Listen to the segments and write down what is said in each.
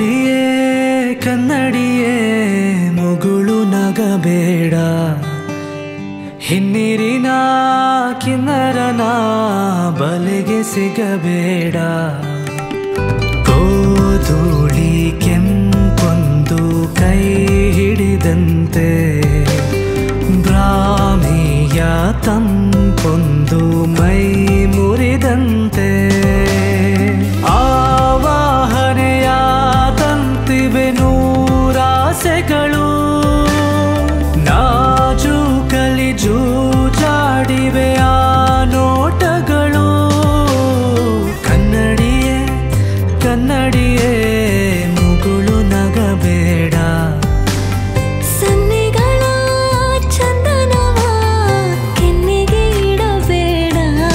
ಕನ್ನಡಿಯೇ ಕನ್ನಡಿಯೇ ಮುಗುಳು ನಗಬೇಡ ಹಿನ್ನೀರಿನ ಕಿನ್ನರನ ಬಲೆಗೆ ಸಿಗಬೇಡ ಗೋಧೂಳಿ ಕೆಂಪೊಂದು ಕೈ ಹಿಡಿದಂತೆ ಬ್ರಾಹ್ಮಿಯ ತಂಪೊಂದು ಮೈ ಮುರಿದಂತೆ ಆವಾಹನೆಯ ತಂತಿವೆ ನೂರಾಸೆಗಳು ನಾಜೂಕಲಿ ಜೂಜಾಡಿವೆ ಆ ನೋಟಗಳು ಕನ್ನಡಿಯೇ ಕನ್ನಡಿಯೇ ಮುಗುಳು ನಗಬೇಡ ಸನ್ನೆಗಳ ಚಂದನವ ಕೆನ್ನೆಗೆ ಇಡಬೇಡ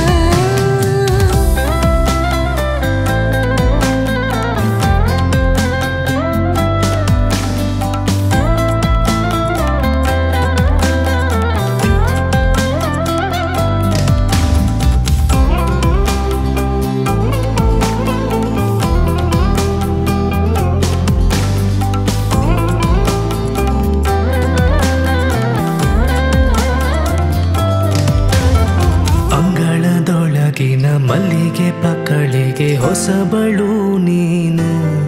ಅಂಗಳದೊಳಗಿನ ಮಲ್ಲಿಗೆ ಪಕ್ಕಳಿಗೆ ಹೊಸಬಳು ನೀನು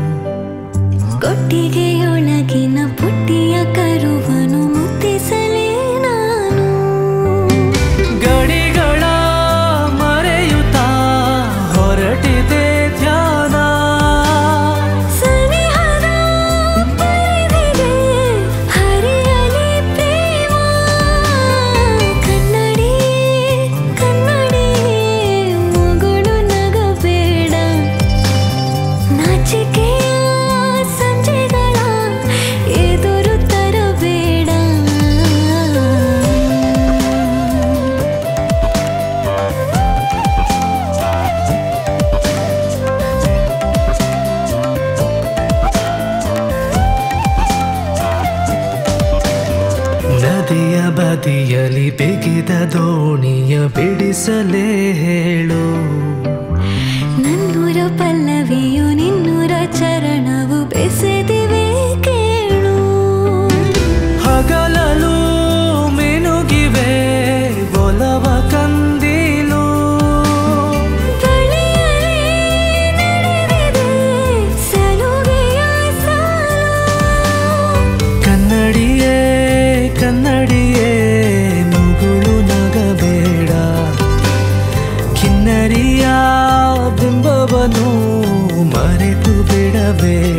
ಕೊಟ್ಟಿಗೆಯೊಳಗಿನ ಪುಟ್ಟಿಯ ಕರುವನು ಮುತ್ತಿಸಲೇ ನಾನು ಗಡಿಗಳ ಮರೆಯುತ್ತಾ ಹೊರಟಿದೆ ಧ್ಯಾನ ಸನಿಹದ ಪರಿವಿಗೆ ಹರಿಯಲಿ ಪ್ರೇಮ ಕನ್ನಡಿಯೇ ಕನ್ನಡಿಯೇ ಮಗಳು ನಗಬೇಡ ನಾಚಿಕೆಯ ಸಂಜೆಗಳ ಎದುರು ತರಬೇಡ ನದಿಯ ಬದಿಯಲಿ ಬಿಗಿದ ದೋಣಿಯ ಬಿಡಿಸಲೇ ಹೇಳು ನನ್ನೂರ ಪಲ್ಲವಿಯು ನಿನ್ನೂರ ಚರಣವು ಬೆಸೆದಿವೆ ಕೇಳು ಹಗಲಲು ಮಿನುಗಿವೆ ಒಲವ ಕಂದೀಲು ಬಳಿಯಲೇ ನಡೆದಿದೆ ಸಲುಗೆಯ ಸಾಲು ಕನ್ನಡಿಯೇ ಕನ್ನಡಿಯೇ ಮುಗುಳು ನಗಬೇಡ ಕಿನ್ನರಿಯ ಬಿಂಬವನು ಮರೆತು ಬಿಡಬೇಡ